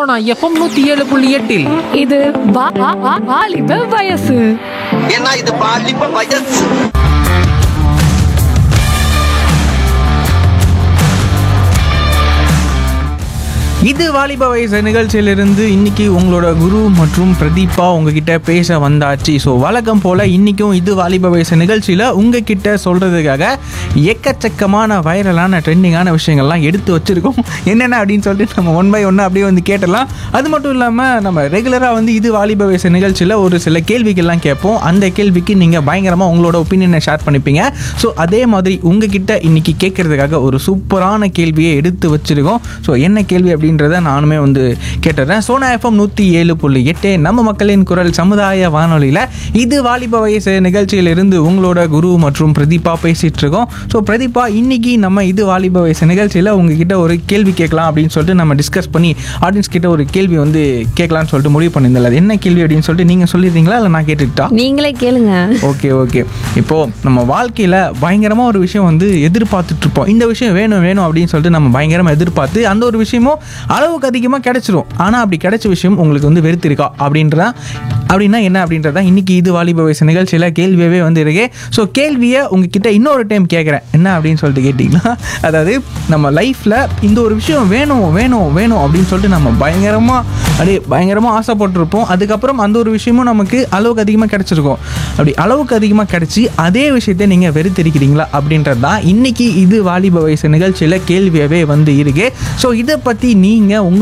Sona FM நூத்தி ஏழு புள்ளி எட்டில் இது வா- வா- வா- வாலிப வயசு ஏன்னா இது பாலிப்ப வயசு இது வாலிப வயசு நிகழ்ச்சியிலிருந்து இன்னைக்கு உங்களோட குரு மற்றும் பிரதீபா உங்ககிட்ட பேச வந்தாச்சு ஸோ வழக்கம் போல் இன்றைக்கும் இது வாலிப வயசு நிகழ்ச்சியில் உங்ககிட்ட சொல்கிறதுக்காக எக்கச்சக்கமான வைரலான ட்ரெண்டிங்கான விஷயங்கள்லாம் எடுத்து வச்சுருக்கோம் என்னென்ன அப்படின்னு சொல்லிட்டு நம்ம ஒன் பை ஒன்று அப்படியே வந்து கேட்டலாம் அது மட்டும் இல்லாமல் நம்ம ரெகுலராக வந்து இது வாலிப வயசு நிகழ்ச்சியில் ஒரு சில கேள்விகள்லாம் கேட்போம் அந்த கேள்விக்கு நீங்கள் பயங்கரமாக உங்களோட ஒப்பீனியனை ஷேர் பண்ணிப்பீங்க ஸோ அதே மாதிரி உங்ககிட்ட இன்னைக்கு கேட்கறதுக்காக ஒரு சூப்பரான கேள்வியை எடுத்து வச்சிருக்கோம் ஸோ என்ன கேள்வி அப்படின்றத நானுமே வந்து கேட்டுறேன் சோனா எஃப்எம் நூற்றி ஏழு புள்ளி எட்டு நம்ம மக்களின் குரல் சமுதாய வானொலியில் இது வாலிப வயசு நிகழ்ச்சியிலிருந்து உங்களோட குரு மற்றும் பிரதீபா பேசிட்டு இருக்கோம் ஸோ பிரதீபா இன்னைக்கு நம்ம இது வாலிப வயசு நிகழ்ச்சியில் உங்ககிட்ட ஒரு கேள்வி கேட்கலாம் அப்படின்னு சொல்லிட்டு நம்ம டிஸ்கஸ் பண்ணி ஆடியன்ஸ் கிட்ட ஒரு கேள்வி வந்து கேட்கலாம்னு சொல்லிட்டு முடிவு பண்ணியிருந்தல அது என்ன கேள்வி அப்படின்னு சொல்லிட்டு நீங்கள் சொல்லிடுறீங்களா இல்லை நான் கேட்டுக்கிட்டா நீங்களே கேளுங்க ஓகே ஓகே இப்போ நம்ம வாழ்க்கையில் பயங்கரமாக ஒரு விஷயம் வந்து எதிர்பார்த்துட்டு இருப்போம் இந்த விஷயம் வேணும் வேணும் அப்படின்னு சொல்லிட்டு நம்ம பயங்கரமாக எதிர்பார்த்து அந்த ஒரு விஷயமும் அளவுக்கு அதிகமாக கிடைச்சிரும் ஆனால் அப்படி கிடைச்ச விஷயம் உங்களுக்கு வந்து வெறுத்திருக்கா அப்படின்றதா அப்படின்னா என்ன அப்படின்றதா இன்னைக்கு இது வாலிப வயசு நிகழ்ச்சியில் கேள்வியவே வந்து இருக்கு ஸோ கேள்வியை உங்ககிட்ட இன்னொரு டைம் கேட்குறேன் என்ன அப்படின்னு சொல்லிட்டு கேட்டிங்கன்னா அதாவது நம்ம லைஃப்பில் இந்த ஒரு விஷயம் வேணும் வேணும் வேணும் அப்படின்னு சொல்லிட்டு நம்ம பயங்கரமாக அப்படியே பயங்கரமாக ஆசைப்பட்டிருப்போம் அதுக்கப்புறம் அந்த ஒரு விஷயமும் நமக்கு அளவுக்கு அதிகமாக கிடைச்சிருக்கும் அப்படி அளவுக்கு அதிகமாக கிடைச்சி அதே விஷயத்தை நீங்கள் வெறுத்திருக்கிறீங்களா அப்படின்றது தான் இன்னைக்கு இது வாலிப வயசு நிகழ்ச்சியில் கேள்வியாகவே வந்து இருக்கு ஸோ இதை பற்றி நீங்கள் உங்கள்